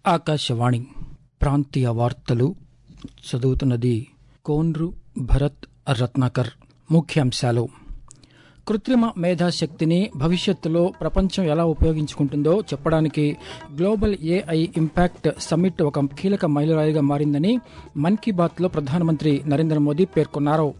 ఆకాశవాణి ప్రాంతీయ వార్తలు చదువుతున్నది కోన్రు భరత్ రత్నాకర్ ముఖ్యాంశాలు కృత్రిమ మేధాశక్తిని భవిష్యత్తులో ప్రపంచం ఎలా ఉపయోగించుకుంటుందో చెప్పడానికి గ్లోబల్ ఏఐ ఇంపాక్ట్ సమ్మిట్ ఒక కీలక మైలురాయిగా మారిందని మన్ కీ బాత్లో ప్రధానమంత్రి నరేంద్ర మోదీ పేర్కొన్నారు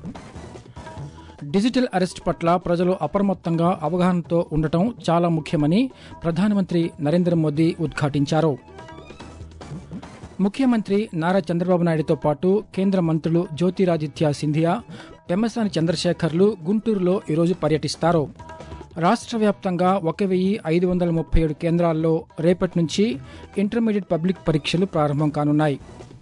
డిజిటల్ అరెస్ట్ పట్ల ప్రజలు అప్రమత్తంగా అవగాహనతో ఉండటం చాలా ముఖ్యమని ప్రధానమంత్రి నరేంద్ర మోదీ ఉద్ఘాటించారు ముఖ్యమంత్రి నారా చంద్రబాబు నాయుడుతో పాటు కేంద్ర మంత్రులు జ్యోతిరాదిత్య సింధియా పెమ్మసాని చంద్రశేఖర్లు గుంటూరులో ఈరోజు పర్యటిస్తారు రాష్ట్ర వ్యాప్తంగా ఒక వెయ్యి ఐదు వందల ముప్పై ఏడు కేంద్రాల్లో రేపటి నుంచి ఇంటర్మీడియట్ పబ్లిక్ పరీక్షలు ప్రారంభం కానున్నాయి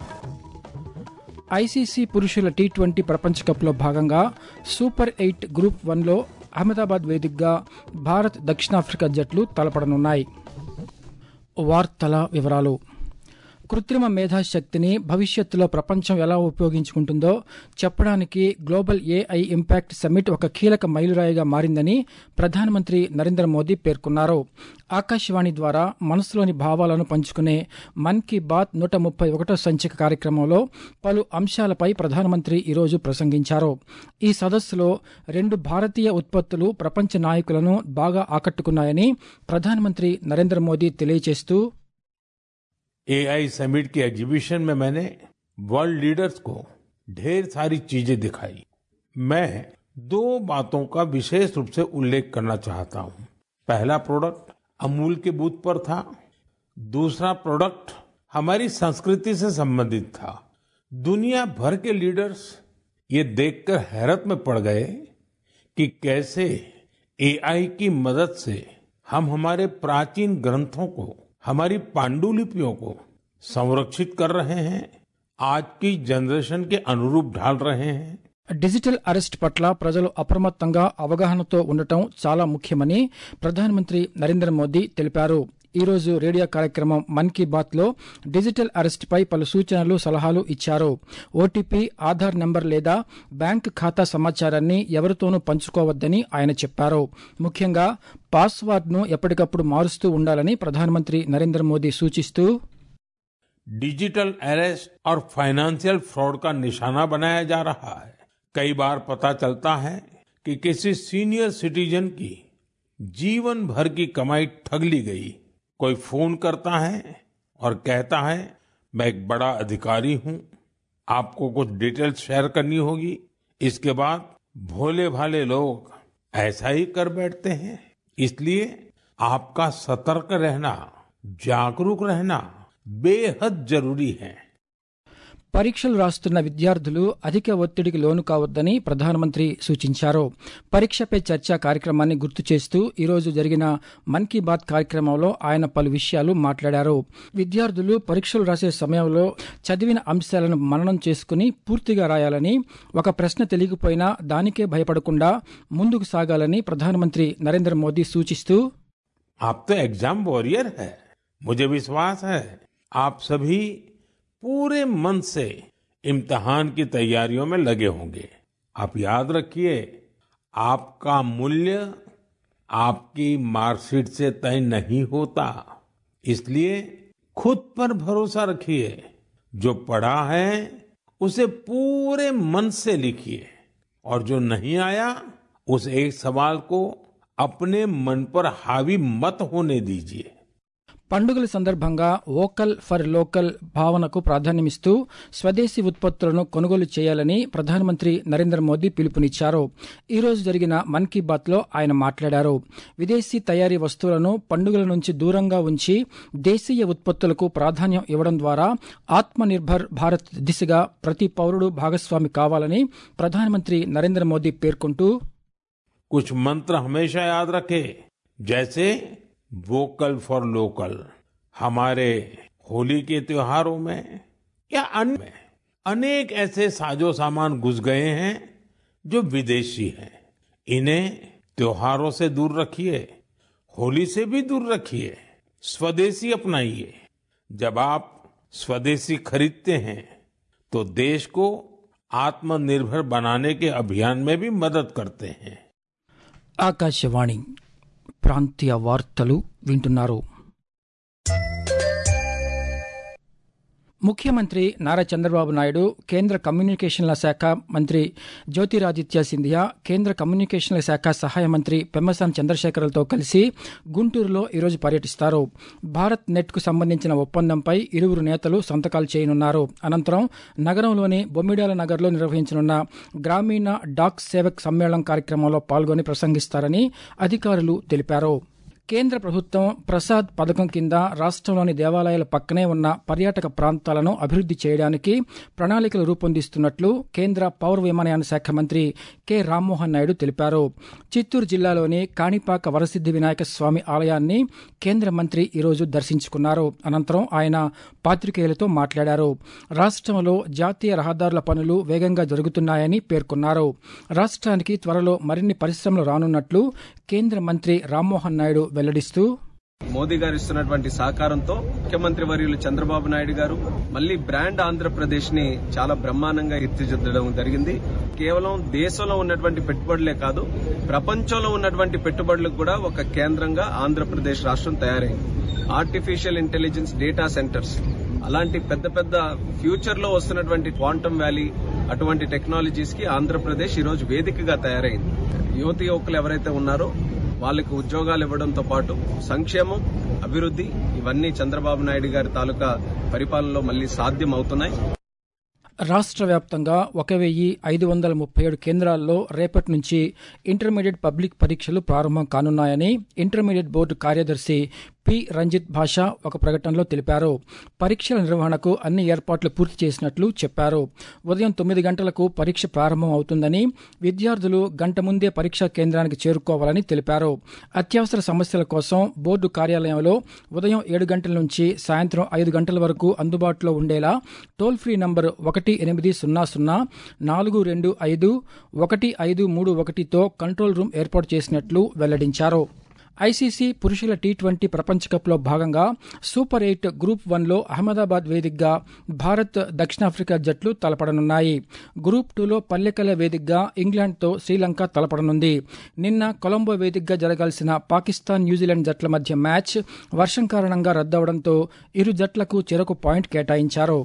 ఐసీసీ పురుషుల టీ ట్వంటీ ప్రపంచ కప్లో భాగంగా సూపర్ ఎయిట్ గ్రూప్ వన్లో అహ్మదాబాద్ వేదికగా భారత్ దక్షిణాఫ్రికా జట్లు తలపడనున్నాయి వార్తల వివరాలు కృత్రిమ మేధాశక్తిని భవిష్యత్తులో ప్రపంచం ఎలా ఉపయోగించుకుంటుందో చెప్పడానికి గ్లోబల్ ఏఐ ఇంపాక్ట్ సమ్మిట్ ఒక కీలక మైలురాయిగా మారిందని ప్రధానమంత్రి నరేంద్ర మోదీ పేర్కొన్నారు ఆకాశవాణి ద్వారా మనసులోని భావాలను పంచుకునే మన్ కీ బాత్ నూట ముప్పై ఒకటో సంచిక కార్యక్రమంలో పలు అంశాలపై ప్రధానమంత్రి ఈరోజు ప్రసంగించారు ఈ సదస్సులో రెండు భారతీయ ఉత్పత్తులు ప్రపంచ నాయకులను బాగా ఆకట్టుకున్నాయని ప్రధానమంత్రి నరేంద్ర మోదీ తెలియజేస్తూ एआई समिट की एग्जीबिशन में मैंने वर्ल्ड लीडर्स को ढेर सारी चीजें दिखाई मैं दो बातों का विशेष रूप से उल्लेख करना चाहता हूं पहला प्रोडक्ट अमूल के बूथ पर था दूसरा प्रोडक्ट हमारी संस्कृति से संबंधित था दुनिया भर के लीडर्स ये देखकर हैरत में पड़ गए कि कैसे एआई की मदद से हम हमारे प्राचीन ग्रंथों को हमारी पांडुलिपियों को संरक्षित कर रहे हैं आज की जनरेशन के अनुरूप ढाल रहे हैं డిజిటల్ అరెస్ట్ పట్ల ప్రజలు అప్రమత్తంగా అవగాహనతో ఉండటం చాలా ముఖ్యమని ప్రధానమంత్రి నరేంద్ర మోదీ తెలిపారు ఈ రోజు రేడియో కార్యక్రమం మన్ కీ బాత్ లో డిజిటల్ అరెస్ట్ పై పలు సూచనలు సలహాలు ఇచ్చారు ఓటీపీ ఆధార్ నంబర్ లేదా బ్యాంక్ ఖాతా సమాచారాన్ని ఎవరితోనూ పంచుకోవద్దని ఆయన చెప్పారు ముఖ్యంగా పాస్వర్డ్ ను ఎప్పటికప్పుడు మారుస్తూ ఉండాలని ప్రధానమంత్రి నరేంద్ర మోదీ సూచిస్తూ डिजिटल अरेस्ट और फाइनेंशियल फ्रॉड का निशाना बनाया जा रहा है कई बार पता चलता है कि किसी सीनियर सिटीजन की जीवन भर की कमाई ठग ली गई कोई फोन करता है और कहता है मैं एक बड़ा अधिकारी हूं आपको कुछ डिटेल्स शेयर करनी होगी इसके बाद भोले भाले लोग ऐसा ही कर बैठते हैं इसलिए आपका सतर्क रहना जागरूक रहना బేహద్ జరూరీ హై పరీక్షలు రాస్తున్న విద్యార్థులు అధిక ఒత్తిడికి లోను కావద్దని ప్రధానమంత్రి సూచించారు పరీక్షపై చర్చ కార్యక్రమాన్ని గుర్తు చేస్తూ ఈరోజు జరిగిన మన్ కీ బాత్ కార్యక్రమంలో ఆయన పలు విషయాలు మాట్లాడారు విద్యార్థులు పరీక్షలు రాసే సమయంలో చదివిన అంశాలను మననం చేసుకుని పూర్తిగా రాయాలని ఒక ప్రశ్న తెలియకపోయినా దానికే భయపడకుండా ముందుకు సాగాలని ప్రధానమంత్రి నరేంద్ర మోదీ సూచిస్తూ आप तो एग्जाम वॉरियर है मुझे विश्वास है आप सभी पूरे मन से इम्तिहान की तैयारियों में लगे होंगे आप याद रखिए आपका मूल्य आपकी मार्कशीट से तय नहीं होता इसलिए खुद पर भरोसा रखिए जो पढ़ा है उसे पूरे मन से लिखिए और जो नहीं आया उस एक सवाल को अपने मन पर हावी मत होने दीजिए పండుగల సందర్భంగా వోకల్ ఫర్ లోకల్ భావనకు ప్రాధాన్యమిస్తూ స్వదేశీ ఉత్పత్తులను కొనుగోలు చేయాలని ప్రధానమంత్రి నరేంద్ర మోదీ పిలుపునిచ్చారు ఈ రోజు జరిగిన మన్ కీ బాత్ లో ఆయన మాట్లాడారు విదేశీ తయారీ వస్తువులను పండుగల నుంచి దూరంగా ఉంచి దేశీయ ఉత్పత్తులకు ప్రాధాన్యం ఇవ్వడం ద్వారా ఆత్మ నిర్భర్ భారత్ దిశగా ప్రతి పౌరుడు భాగస్వామి కావాలని ప్రధానమంత్రి నరేంద్ర మోదీ పేర్కొంటూ कुछ मंत्र हमेशा याद रखें जैसे वोकल फॉर लोकल हमारे होली के त्योहारों में या अन्य में अनेक ऐसे साजो सामान घुस गए हैं जो विदेशी हैं इन्हें त्योहारों से दूर रखिए होली से भी दूर रखिए स्वदेशी अपनाइए जब आप स्वदेशी खरीदते हैं तो देश को आत्मनिर्भर बनाने के अभियान में भी मदद करते हैं ఆకాశవాణి ప్రాంతీయ వార్తలు వింటున్నారు ముఖ్యమంత్రి నారా చంద్రబాబు నాయుడు కేంద్ర కమ్యూనికేషన్ల శాఖ మంత్రి జ్యోతిరాదిత్య సింధియా కేంద్ర కమ్యూనికేషన్ల శాఖ సహాయ మంత్రి పెమ్మసాని చంద్రశేఖర్లతో కలిసి గుంటూరులో ఈరోజు పర్యటిస్తారు భారత్ నెట్కు సంబంధించిన ఒప్పందంపై ఇరువురు నేతలు సంతకాలు చేయనున్నారు అనంతరం నగరంలోని బొమ్మిడాల నగర్లో నిర్వహించనున్న గ్రామీణ డాక్ సేవక్ సమ్మేళనం కార్యక్రమంలో పాల్గొని ప్రసంగిస్తారని అధికారులు తెలిపారు కేంద్ర ప్రభుత్వం ప్రసాద్ పథకం కింద రాష్ట్రంలోని దేవాలయాల పక్కనే ఉన్న పర్యాటక ప్రాంతాలను అభివృద్ది చేయడానికి ప్రణాళికలు రూపొందిస్తున్నట్లు కేంద్ర పౌర విమానయాన శాఖ మంత్రి కె రామ్మోహన్ నాయుడు తెలిపారు చిత్తూరు జిల్లాలోని కాణిపాక వరసిద్ది వినాయక స్వామి ఆలయాన్ని కేంద్ర మంత్రి ఈరోజు దర్శించుకున్నారు అనంతరం ఆయన పాత్రికేయులతో మాట్లాడారు రాష్ట్రంలో జాతీయ రహదారుల పనులు వేగంగా జరుగుతున్నాయని పేర్కొన్నారు రాష్ట్రానికి త్వరలో మరిన్ని పరిశ్రమలు రానున్నట్లు కేంద్ర మంత్రి రామ్మోహన్ నాయుడు వెల్లడిస్తూ మోదీ గారు ఇస్తున్నటువంటి సహకారంతో ముఖ్యమంత్రి వర్యులు చంద్రబాబు నాయుడు గారు మళ్ళీ బ్రాండ్ ఆంధ్రప్రదేశ్ ని చాలా బ్రహ్మాండంగా తీర్చిదిద్దడం జరిగింది కేవలం దేశంలో ఉన్నటువంటి పెట్టుబడులే కాదు ప్రపంచంలో ఉన్నటువంటి పెట్టుబడులకు కూడా ఒక కేంద్రంగా ఆంధ్రప్రదేశ్ రాష్ట్రం తయారైంది ఆర్టిఫిషియల్ ఇంటెలిజెన్స్ డేటా సెంటర్స్ అలాంటి పెద్ద పెద్ద ఫ్యూచర్ లో వస్తున్నటువంటి క్వాంటమ్ వ్యాలీ అటువంటి టెక్నాలజీస్ కి ఆంధ్రప్రదేశ్ ఈ రోజు వేదికగా తయారైంది యువతి యువకులు ఎవరైతే ఉన్నారో వాళ్ళకి ఉద్యోగాలు ఇవ్వడంతో పాటు సంక్షేమం అభివృద్ధి ఇవన్నీ చంద్రబాబు నాయుడు గారి తాలూకా పరిపాలనలో మళ్లీ సాధ్యం అవుతున్నాయి రాష్ట్ర వ్యాప్తంగా ఒక వెయ్యి ఐదు వందల ముప్పై ఏడు కేంద్రాల్లో రేపటి నుంచి ఇంటర్మీడియట్ పబ్లిక్ పరీక్షలు ప్రారంభం కానున్నాయని ఇంటర్మీడియట్ బోర్డు కార్యదర్శి పి రంజిత్ భాష ఒక ప్రకటనలో తెలిపారు పరీక్షల నిర్వహణకు అన్ని ఏర్పాట్లు పూర్తి చేసినట్లు చెప్పారు ఉదయం తొమ్మిది గంటలకు పరీక్ష ప్రారంభం అవుతుందని విద్యార్థులు గంట ముందే పరీక్షా కేంద్రానికి చేరుకోవాలని తెలిపారు అత్యవసర సమస్యల కోసం బోర్డు కార్యాలయంలో ఉదయం ఏడు గంటల నుంచి సాయంత్రం ఐదు గంటల వరకు అందుబాటులో ఉండేలా టోల్ ఫ్రీ నంబర్ ఒకటి ఎనిమిది సున్నా సున్నా నాలుగు రెండు ఐదు ఒకటి ఐదు మూడు ఒకటితో కంట్రోల్ రూమ్ ఏర్పాటు చేసినట్లు వెల్లడించారు ఐసీసీ పురుషుల టీ ట్వంటీ ప్రపంచ కప్లో భాగంగా సూపర్ ఎయిట్ గ్రూప్ వన్లో అహ్మదాబాద్ వేదికగా భారత్ దక్షిణాఫ్రికా జట్లు తలపడనున్నాయి గ్రూప్ టూలో పల్లెకల వేదికగా ఇంగ్లాండ్తో శ్రీలంక తలపడనుంది నిన్న కొలంబో వేదికగా జరగాల్సిన పాకిస్తాన్ న్యూజిలాండ్ జట్ల మధ్య మ్యాచ్ వర్షం కారణంగా రద్దవడంతో ఇరు జట్లకు చెరకు పాయింట్ కేటాయించారు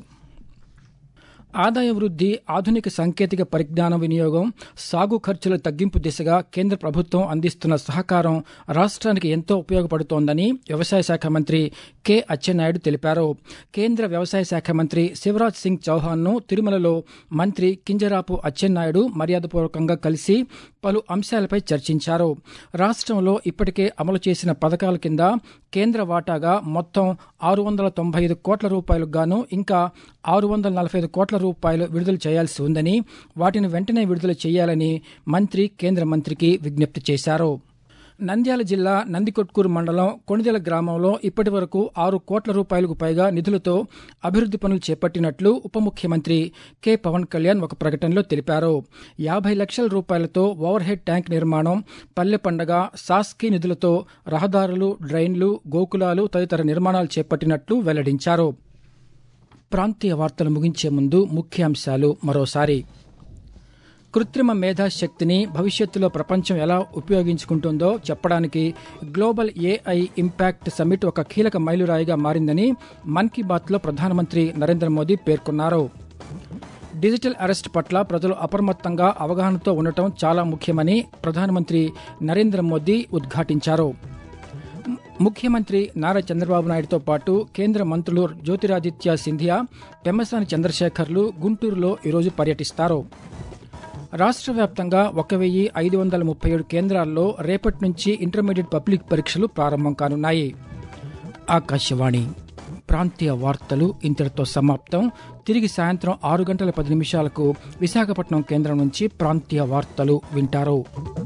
ఆదాయ వృద్ధి ఆధునిక సాంకేతిక పరిజ్ఞాన వినియోగం సాగు ఖర్చుల తగ్గింపు దిశగా కేంద్ర ప్రభుత్వం అందిస్తున్న సహకారం రాష్ట్రానికి ఎంతో ఉపయోగపడుతోందని వ్యవసాయ శాఖ మంత్రి కె అచ్చెన్నాయుడు తెలిపారు కేంద్ర వ్యవసాయ శాఖ మంత్రి శివరాజ్ సింగ్ చౌహాన్ను తిరుమలలో మంత్రి కింజరాపు అచ్చెన్నాయుడు మర్యాదపూర్వకంగా కలిసి పలు అంశాలపై చర్చించారు రాష్ట్రంలో ఇప్పటికే అమలు చేసిన పథకాల కింద కేంద్ర వాటాగా మొత్తం ఆరు వందల తొంభై ఐదు కోట్ల రూపాయలకు గాను ఇంకా ఆరు వందల నలభై ఐదు కోట్ల రూపాయలు విడుదల చేయాల్సి ఉందని వాటిని వెంటనే విడుదల చేయాలని మంత్రి కేంద్ర మంత్రికి విజ్ఞప్తి చేశారు నంద్యాల జిల్లా నందికొట్కూరు మండలం కొణిదెల గ్రామంలో ఇప్పటి వరకు ఆరు కోట్ల రూపాయలకు పైగా నిధులతో అభివృద్ది పనులు చేపట్టినట్లు ఉప ముఖ్యమంత్రి కె పవన్ కళ్యాణ్ ఒక ప్రకటనలో తెలిపారు యాభై లక్షల రూపాయలతో ఓవర్ హెడ్ ట్యాంక్ నిర్మాణం పల్లె పండగ సాస్కీ నిధులతో రహదారులు డ్రైన్లు గోకులాలు తదితర నిర్మాణాలు చేపట్టినట్లు వెల్లడించారు ప్రాంతీయ వార్తలు ముగించే ముందు ముఖ్యాంశాలు మరోసారి కృత్రిమ మేధాశక్తిని భవిష్యత్తులో ప్రపంచం ఎలా ఉపయోగించుకుంటుందో చెప్పడానికి గ్లోబల్ ఏఐ ఇంపాక్ట్ సమ్మిట్ ఒక కీలక మైలురాయిగా మారిందని మన్ కీ బాత్లో ప్రధానమంత్రి నరేంద్ర మోదీ పేర్కొన్నారు డిజిటల్ అరెస్ట్ పట్ల ప్రజలు అప్రమత్తంగా అవగాహనతో ఉండటం చాలా ముఖ్యమని ప్రధానమంత్రి నరేంద్ర మోదీ ఉద్ఘాటించారు ముఖ్యమంత్రి నారా చంద్రబాబు నాయుడుతో పాటు కేంద్ర మంత్రులు జ్యోతిరాదిత్య సింధియా పెమ్మసాని చంద్రశేఖర్లు గుంటూరులో ఈరోజు పర్యటిస్తారు రాష్ట్ర వ్యాప్తంగా ఒక వెయ్యి ఐదు వందల ముప్పై ఏడు కేంద్రాల్లో రేపటి నుంచి ఇంటర్మీడియట్ పబ్లిక్ పరీక్షలు ప్రారంభం కానున్నాయి ఆకాశవాణి ప్రాంతీయ వార్తలు ఇంతటితో సమాప్తం తిరిగి సాయంత్రం ఆరు గంటల పది నిమిషాలకు విశాఖపట్నం కేంద్రం నుంచి ప్రాంతీయ వార్తలు వింటారు